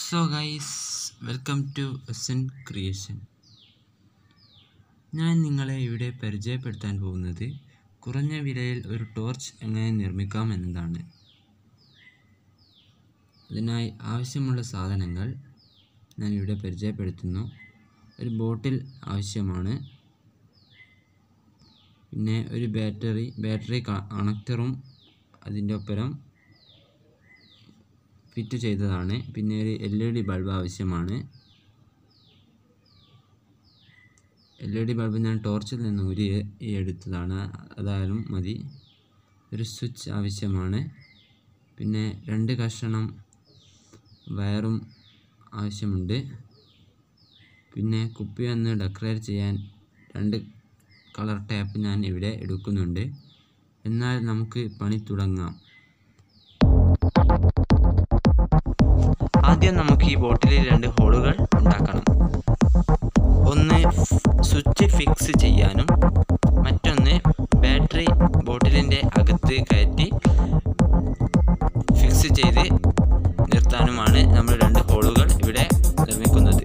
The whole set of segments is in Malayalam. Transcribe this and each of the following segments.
സോ ഗൈസ് വെൽക്കം ടു എസൻ ക്രിയേഷൻ ഞാൻ നിങ്ങളെ ഇവിടെ പരിചയപ്പെടുത്താൻ പോകുന്നത് കുറഞ്ഞ വിലയിൽ ഒരു ടോർച്ച് എങ്ങനെ നിർമ്മിക്കാം എന്നതാണ് അതിനായി ആവശ്യമുള്ള സാധനങ്ങൾ ഞാൻ ഇവിടെ പരിചയപ്പെടുത്തുന്നു ഒരു ബോട്ടിൽ ആവശ്യമാണ് പിന്നെ ഒരു ബാറ്ററി ബാറ്ററി കണക്ടറും അതിൻ്റെ ഒപ്പരം ഫിറ്റ് ചെയ്തതാണ് പിന്നെ ഒരു എൽ ഇ ഡി ബൾബ് ആവശ്യമാണ് എൽ ഇ ഡി ബൾബ് ഞാൻ ടോർച്ചിൽ നിന്ന് ഊരി എടുത്തതാണ് അതായാലും മതി ഒരു സ്വിച്ച് ആവശ്യമാണ് പിന്നെ രണ്ട് കഷണം വയറും ആവശ്യമുണ്ട് പിന്നെ കുപ്പി ഒന്ന് ഡെക്കറേറ്റ് ചെയ്യാൻ രണ്ട് കളർ ടാപ്പ് ഞാൻ ഇവിടെ എടുക്കുന്നുണ്ട് എന്നാൽ നമുക്ക് പണി തുടങ്ങാം ആദ്യം നമുക്ക് ഈ ബോട്ടിലിൽ രണ്ട് ഹോളുകൾ ഉണ്ടാക്കണം ഒന്ന് സ്വിച്ച് ഫിക്സ് ചെയ്യാനും മറ്റൊന്ന് ബാറ്ററി ബോട്ടിലിൻ്റെ അകത്ത് കയറ്റി ഫിക്സ് ചെയ്ത് നിർത്താനുമാണ് നമ്മൾ രണ്ട് ഹോളുകൾ ഇവിടെ നിർമ്മിക്കുന്നത്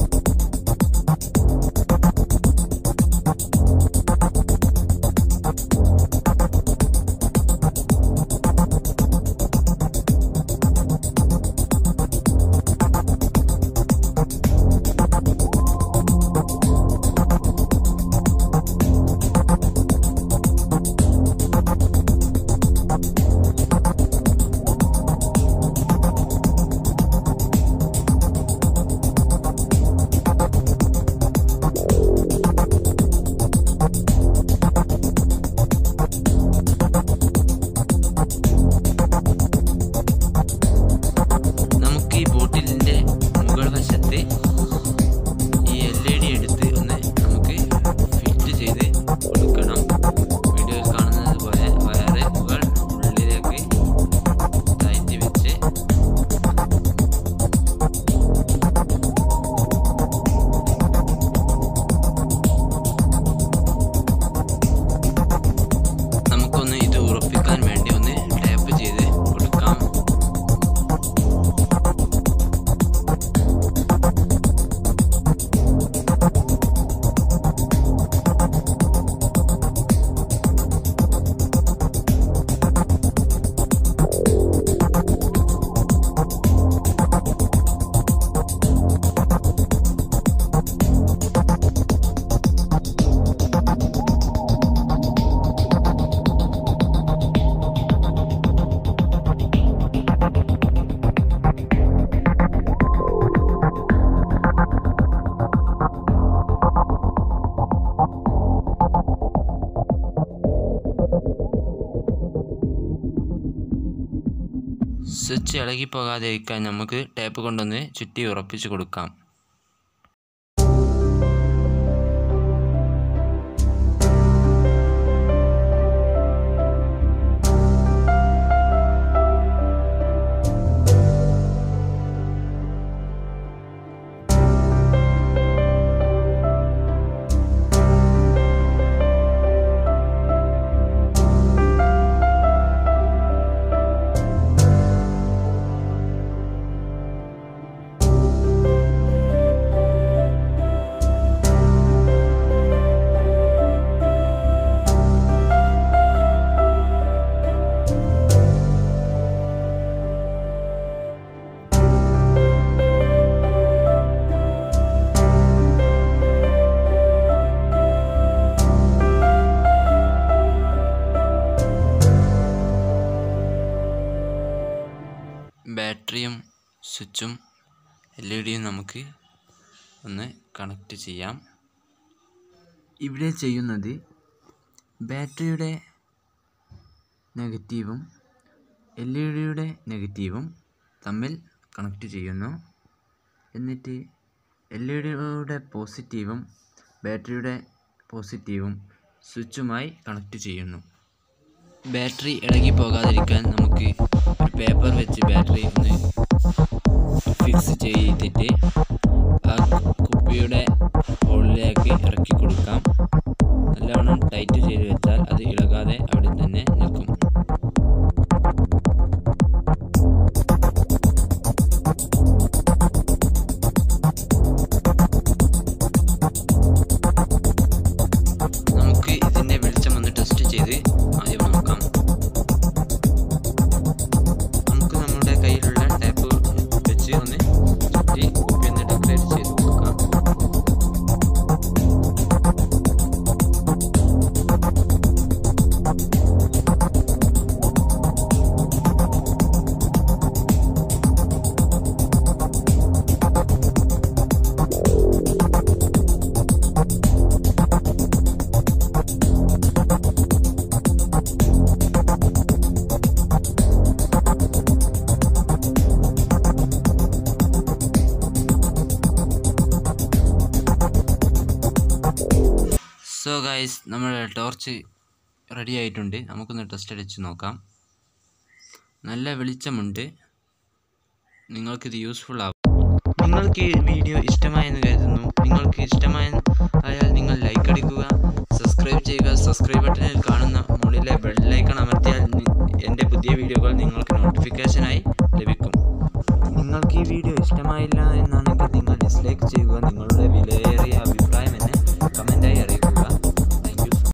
നമുക്ക് ഈ ബോട്ടിലിൻ്റെ മുകൾ വശത്ത് ഈ എൽ ഇ ഡി എടുത്ത് ഒന്ന് നമുക്ക് ഫിറ്റ് ചെയ്ത് കൊടുക്കണം വീഡിയോയിൽ കാണുന്നത് പോലെ വയറ് മുകൾ ഉള്ളിലേക്ക് കയറ്റി വെച്ച് നമുക്കൊന്ന് ഇത് ഉറപ്പിക്കാൻ വേണ്ടി ഒന്ന് ടാപ്പ് ചെയ്ത് കൊടുക്കാം സ്വിച്ച് ഇളകി പോകാതിരിക്കാൻ നമുക്ക് ടേപ്പ് കൊണ്ടൊന്ന് ചുറ്റി ഉറപ്പിച്ച് കൊടുക്കാം ബാറ്ററിയും സ്വിച്ചും എൽ ഇ ഡിയും നമുക്ക് ഒന്ന് കണക്റ്റ് ചെയ്യാം ഇവിടെ ചെയ്യുന്നത് ബാറ്ററിയുടെ നെഗറ്റീവും എൽ ഇ ഡിയുടെ നെഗറ്റീവും തമ്മിൽ കണക്റ്റ് ചെയ്യുന്നു എന്നിട്ട് എൽ ഇ ഡിയുടെ പോസിറ്റീവും ബാറ്ററിയുടെ പോസിറ്റീവും സ്വിച്ചുമായി കണക്റ്റ് ചെയ്യുന്നു ബാറ്ററി ഇളകി പോകാതിരിക്കാൻ നമുക്ക് ഒരു പേപ്പർ വെച്ച് ബാറ്ററി ഒന്ന് ഫിക്സ് ചെയ്തിട്ട് ആ കുപ്പിയുടെ ഹോളിലേക്ക് ഇറക്കി കൊടുക്കാം നല്ലവണ്ണം ടൈറ്റ് ചെയ്ത് വെച്ചാൽ അത് ഇളകാതെ അവിടെ തന്നെ നിൽക്കും സോ ഗൈസ് നമ്മുടെ ടോർച്ച് റെഡി ആയിട്ടുണ്ട് നമുക്കൊന്ന് ടെസ്റ്റ് അടിച്ച് നോക്കാം നല്ല വെളിച്ചമുണ്ട് നിങ്ങൾക്കിത് യൂസ്ഫുൾ ആവും നിങ്ങൾക്ക് ഈ വീഡിയോ ഇഷ്ടമായെന്ന് കരുതുന്നു നിങ്ങൾക്ക് ഇഷ്ടമായ ആയാൽ നിങ്ങൾ ലൈക്ക് അടിക്കുക സബ്സ്ക്രൈബ് ചെയ്യുക സബ്സ്ക്രൈബ് ബട്ടണിൽ കാണുന്ന മുകളിലെ ബെല്ലൈക്കൺ അമർത്തിയാൽ നി- എൻ്റെ പുതിയ വീഡിയോകൾ നിങ്ങൾക്ക് നോട്ടിഫിക്കേഷനായി ലഭിക്കും നിങ്ങൾക്ക് ഈ വീഡിയോ ഇഷ്ടമായില്ല എന്നാണെങ്കിൽ നിങ്ങൾ ഡിസ്ലൈക്ക് ചെയ്യുക നിങ്ങളുടെ വിലയേറിയ